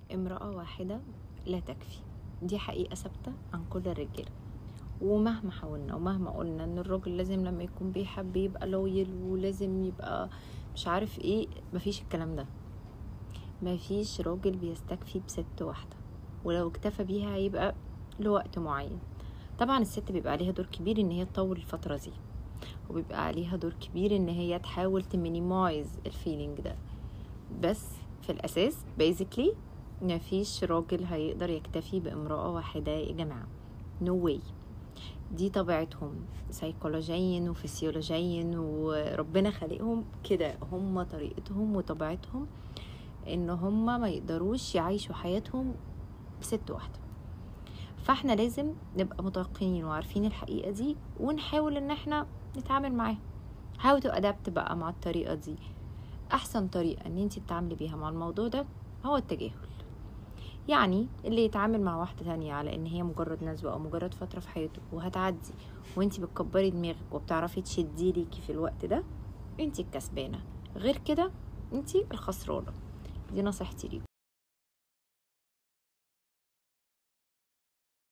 امرأة واحدة لا تكفي دي حقيقة ثابتة عن كل الرجالة ومهما حاولنا ومهما قلنا ان الراجل لازم لما يكون بيحب يبقى لويل ولازم يبقى مش عارف ايه مفيش الكلام ده مفيش راجل بيستكفي بست واحدة ولو اكتفى بيها هيبقى لوقت معين طبعا الست بيبقى عليها دور كبير ان هي تطول الفترة دي وبيبقى عليها دور كبير ان هي تحاول تمينيمايز الفيلينج ده بس في الاساس بيزيكلي مفيش راجل هيقدر يكتفي بامرأة واحدة يا جماعة نو no way دي طبيعتهم سيكولوجيا وفسيولوجيا وربنا خلقهم كده هم طريقتهم وطبيعتهم ان هم ما يقدروش يعيشوا حياتهم بست واحدة فاحنا لازم نبقى متيقنين وعارفين الحقيقة دي ونحاول ان احنا نتعامل معاها how to adapt بقى مع الطريقة دي احسن طريقة ان انت تتعاملي بيها مع الموضوع ده هو التجاهل يعني اللي يتعامل مع واحدة تانية على ان هي مجرد نزوة او مجرد فترة في حياته وهتعدي وانتي بتكبري دماغك وبتعرفي تشدي ليكي في الوقت ده انتي الكسبانة غير كده انتي الخسرانة دي نصيحتي ليكم